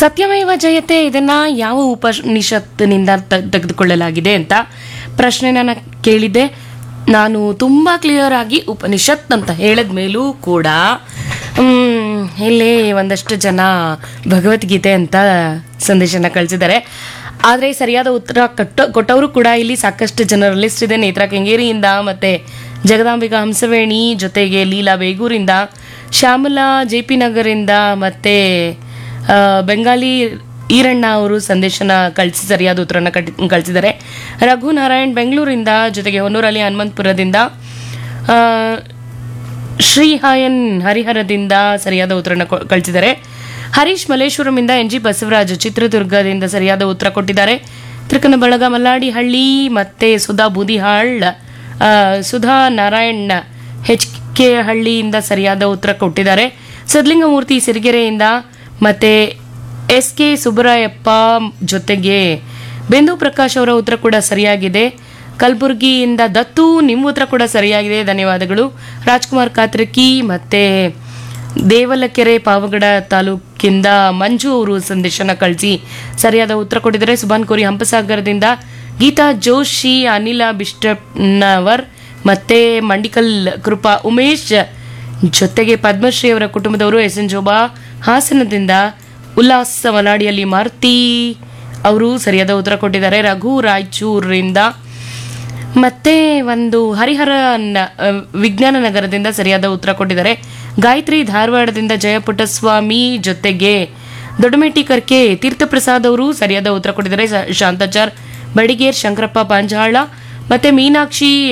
ಸತ್ಯಮೇವ ಜಯತೆ ಇದನ್ನ ಯಾವ ಉಪನಿಷತ್ತಿನಿಂದ ತ- ತೆಗೆದುಕೊಳ್ಳಲಾಗಿದೆ ಅಂತ ಪ್ರಶ್ನೆನ ನಾನು ಕೇಳಿದ್ದೆ ನಾನು ತುಂಬ ಕ್ಲಿಯರ್ ಆಗಿ ಉಪನಿಷತ್ ಅಂತ ಹೇಳಿದ ಮೇಲೂ ಕೂಡ ಮ್, ಇಲ್ಲಿ ಒಂದಷ್ಟು ಜನ ಭಗವದ್ಗೀತೆ ಅಂತ ಸಂದೇಶನ ಕಳಿಸಿದ್ದಾರೆ ಆದರೆ ಸರಿಯಾದ ಉತ್ತರ ಕಟ್ಟ ಕೊಟ್ಟವರು ಕೂಡ ಇಲ್ಲಿ ಸಾಕಷ್ಟು ಜನರ ಲಿಸ್ಟ್ ಇದೆ ನೇತ್ರ ಕೆಂಗೇರಿಯಿಂದ ಮತ್ತೆ ಜಗದಾಂಬಿಕಾ ಹಂಸವೇಣಿ ಜೊತೆಗೆ ಲೀಲಾ ಬೇಗೂರಿಂದ ಶ್ಯಾಮಲಾ ಜೆ ಪಿ ನಗರಿಂದ ಮತ್ತೆ ಆ, ಬೆಂಗಾಲಿ ಈರಣ್ಣ ಅವರು ಸಂದೇಶನ ಕಳಿಸಿ ಸರಿಯಾದ ಉತ್ತರನ ಕಟ್ಟಿ ಕಳಿಸಿದ್ದಾರೆ ರಘು ನಾರಾಯಣ್ ಬೆಂಗಳೂರಿಂದ ಜೊತೆಗೆ ಹೊನ್ನೂರಲ್ಲಿ ಹನುಮಂತಪುರದಿಂದ ಆ, ಶ್ರೀ ಹಾಯನ್ ಹರಿಹರದಿಂದ ಸರಿಯಾದ ಉತ್ತರನ ಕೊ- ಕಳಿಸಿದ್ದಾರೆ ಹರೀಶ್ ಮಲ್ಲೇಶ್ವರಮಿಂದ ಎನ್ ಜಿ ಬಸವರಾಜ್ ಚಿತ್ರದುರ್ಗದಿಂದ ಸರಿಯಾದ ಉತ್ತರ ಕೊಟ್ಟಿದ್ದಾರೆ ತ್ರಿಕನ ಬಳಗ ಮಲ್ಲಾಡಿಹಳ್ಳಿ ಮತ್ತೆ ಸುಧಾ ಬೂದಿಹಾಳ್ ಆ, ಸುಧಾ ನಾರಾಯಣ್ ಹೆಚ್ ಕೆ ಹಳ್ಳಿಯಿಂದ ಸರಿಯಾದ ಉತ್ತರ ಕೊಟ್ಟಿದ್ದಾರೆ ಸಿದ್ಲಿಂಗಮೂರ್ತಿ ಸಿರಿಗೆರೆಯಿಂದ ಮತ್ತೆ ಎಸ್ ಕೆ ಸುಬ್ಬರಾಯಪ್ಪ ಜೊತೆಗೆ ಬಿಂದು ಪ್ರಕಾಶ್ ಅವರ ಉತ್ತರ ಕೂಡ ಸರಿಯಾಗಿದೆ ಕಲಬುರಗಿಯಿಂದ ದತ್ತು ನಿಮ್ಮ ಉತ್ತರ ಕೂಡ ಸರಿಯಾಗಿದೆ ಧನ್ಯವಾದಗಳು ರಾಜ್ಕುಮಾರ್ ಕಾತ್ರಕಿ ಮತ್ತೆ ದೇವಲಕೆರೆ ಪಾವಗಡ ತಾಲೂಕಿಂದ ಮಂಜು ಅವರು ಸಂದೇಶನ ಕಳಿಸಿ ಸರಿಯಾದ ಉತ್ತರ ಕೊಟ್ಟಿದ್ದಾರೆ ಸುಭಾನ್ ಕೋರಿ ಹಂಪಸಾಗರದಿಂದ ಗೀತಾ ಜೋಶಿ ಅನಿಲ ಬಿಷ್ಟಪ್ನವರ್ ಮತ್ತೆ ಮಂಡಿಕಲ್ ಕೃಪಾ ಉಮೇಶ್ ಜೊತೆಗೆ ಪದ್ಮಶ್ರೀ ಅವರ ಕುಟುಂಬದವರು ಎಸ್ ಎನ್ ಜೋಬಾ ಹಾಸನದಿಂದ ಉಲ್ಲಾಸ್ ಮಲಾಡಿಯಲ್ಲಿ ಮಾರುತಿ ಅವರು ಸರಿಯಾದ ಉತ್ತರ ಕೊಟ್ಟಿದ್ದಾರೆ ರಘು ರಾಯಚೂರಿಂದ ಮತ್ತೆ ಒಂದು ಹರಿಹರ ನ- ಆ, ವಿಜ್ಞಾನ ನಗರದಿಂದ ಸರಿಯಾದ ಉತ್ತರ ಕೊಟ್ಟಿದ್ದಾರೆ ಗಾಯತ್ರಿ ಧಾರವಾಡದಿಂದ ಜಯಪುಟ್ಟಸ್ವಾಮಿ ಜೊತೆಗೆ ದೊಡ್ಡಮೇಟಿ ಕರ್ಕೆ ತೀರ್ಥಪ್ರಸಾದ್ ಅವರು ಸರಿಯಾದ ಉತ್ತರ ಕೊಟ್ಟಿದ್ದಾರೆ ಸ- ಶಾಂತಾಚಾರ್ ಬಡಿಗೇರ್ ಶಂಕರಪ್ಪ ಪಾಂಜಾಳ ಮತ್ತೆ ಮೀನಾಕ್ಷಿ